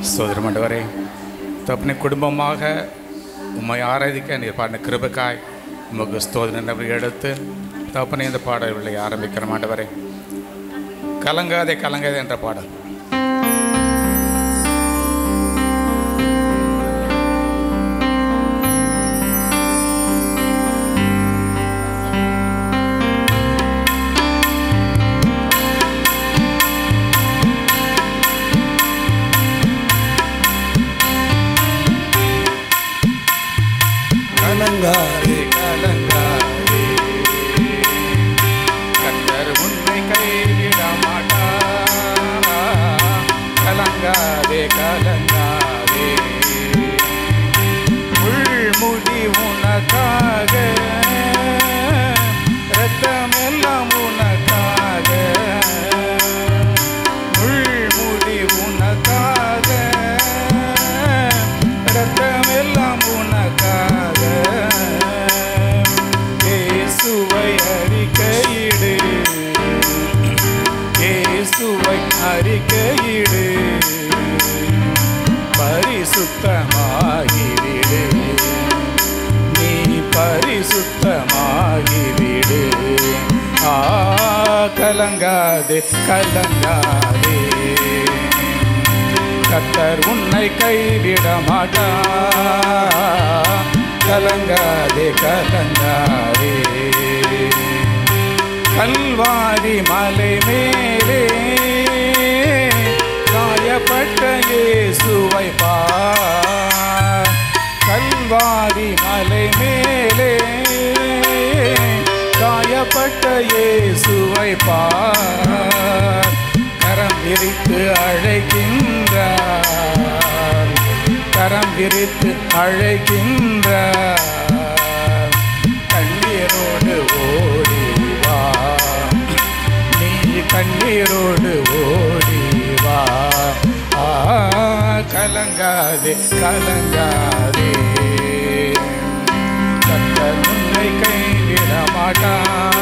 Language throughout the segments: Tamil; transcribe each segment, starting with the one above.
சோதரம் ஆண்டவரே தப்பனை குடும்பமாக உம்மை ஆராதிக்க நீர் பாடின கிருபக்காய் உமக்கு ஸ்தோதன நபர் எடுத்து தப்பனை இந்த பாடல்களை ஆரம்பிக்கிற ஆண்டவரே கலங்காதே கலங்காதே என்ற பாடல் கலங்காதே கலங்காதே கர்த்தர் உன்னை கைவிட மாட்டாரா கலங்காதே கலங்காதே உள்முடி உனக்காக ரத்தமெல்லாம் உனக்காக உள்முடி உனக்காக ரத்தமெல்லாம் உனக்காக இயேசுவை அறிக்கையிடு இயேசுவை அறிக்கையிடு பரிசுத்தமாகிவிடு நீ பரிசுத்தமாகிவிடு ஆ கலங்காதே கலங்காதே கத்தர் உன்னை கைவிட மாட்டா கலங்காதே கலங்காதே கல்வாரி மலை மேலே காயப்பட்ட இயேசுவை பார் கல்வாரி மலை மேலே காயப்பட்ட இயேசுவை பார் கரம் விரித்து அழைக்கின்றார் கரம் விரித்து அழைக்கின்றார் கண்ணீரோடு ஓடி வா நீ கண்ணீரோடு ஓடி வா ஆ கலங்காதே கலங்காதே கத்தர் உன்னை கைவிட மாட்டா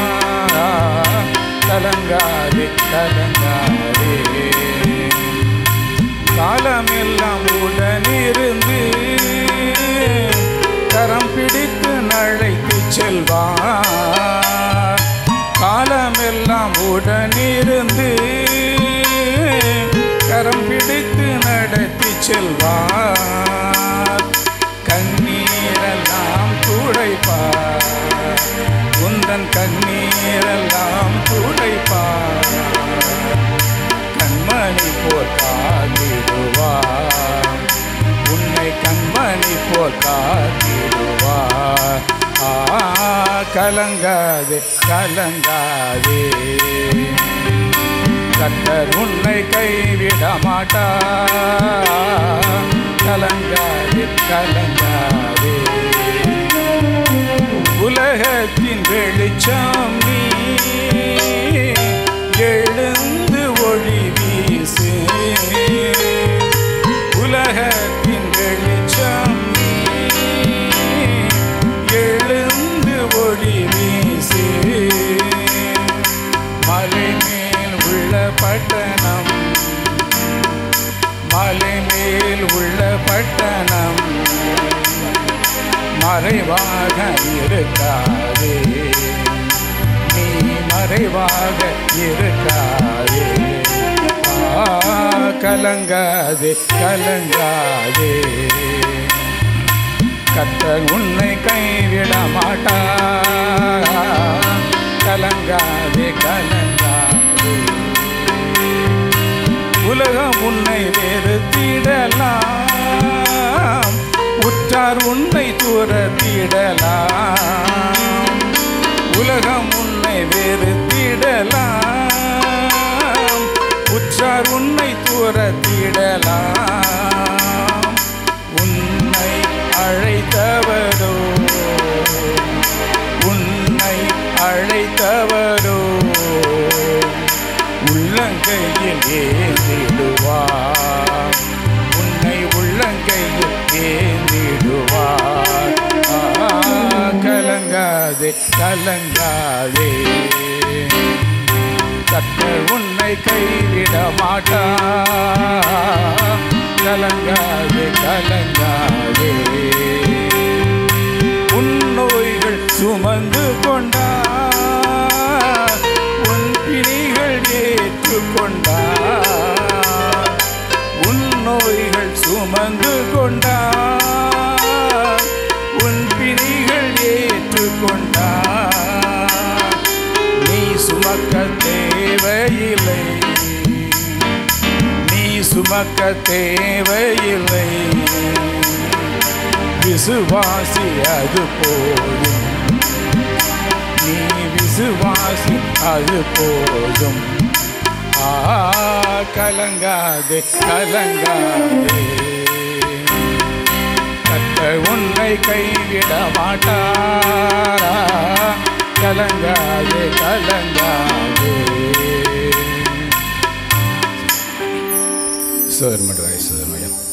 கலங்காதே கலங்காதே காலமெல்லாம் உடனிருந்து கரம் பிடித்து நழைத்து செல்வார் காலமெல்லாம் உடனிருந்து கரம் பிடித்து நடத்தி செல்வார் கண்ணீரெல்லாம் துடைப்பார் உந்தன் கண்ணீரெல்லாம் துடைப்பார் கண்மணி போல் காத்திடுவார் உன்னை கண்மணி போல் காத்திடுவார் ஆ கலங்காதே கலங்காதே கத்தர் உன்னை கைவிட மாட்டா கலங்காதே கலங்காதே உலகத்தின் வெளிச்சம் நீ எழுந்து ஒளி வீசு உலகத்தின் வெளிச்சம் நீ எழுந்து ஒளி வீசு மலை மேல் உள்ள பட்டணம் மலை மேல் உள்ள பட்டணம் மறைவாக இருக்காதே நீ மறைவாக இருக்காதே ஆ, கலங்காதே கலங்காதே கத்தர் உன்னை கைவிட மாட்டா கலங்காதே கலங்காதே உலகம் உன்னை வெறுத்திடலாம் உற்றார் உன்னை துரத்திடலாம் உலகம் உன்னை வெறுத்திடலாம் உற்றார் உன்னை துரத்திடலாம் உன்னை அழைத்தவரோ உன்னை அழைத்தவரோ உள்ளங்கையில் ஏந்திடுவார் உன்னை உள்ளங்கையில் ஏந்திடுவார் ஆ, கலங்காதே கலங்காதே கத்தர் உன்னை கைவிட மாட்டா கலங்காதே கலங்காதே உன் நோய்கள் சுமந்து கொண்டார் உன் பிணிகள் ஏற்றுக்கொண்டார் உன் நோய்கள் சுமந்து கொண்டார் உன் பிணிகள் ஏற்றுக்கொண்டார் நீ சுமக்க தேவையில்லை நீ சுமக்க தேவையில்லை விசுவாசி அது போதும் நீ விசுவாசி அது போதும் ஆ கலங்காதே கலங்காதே கர்த்தர் உன்னை கைவிட மாட்டாரா கலங்காதே கலங்காதே சோர் மட்டும் சோதர் மையம்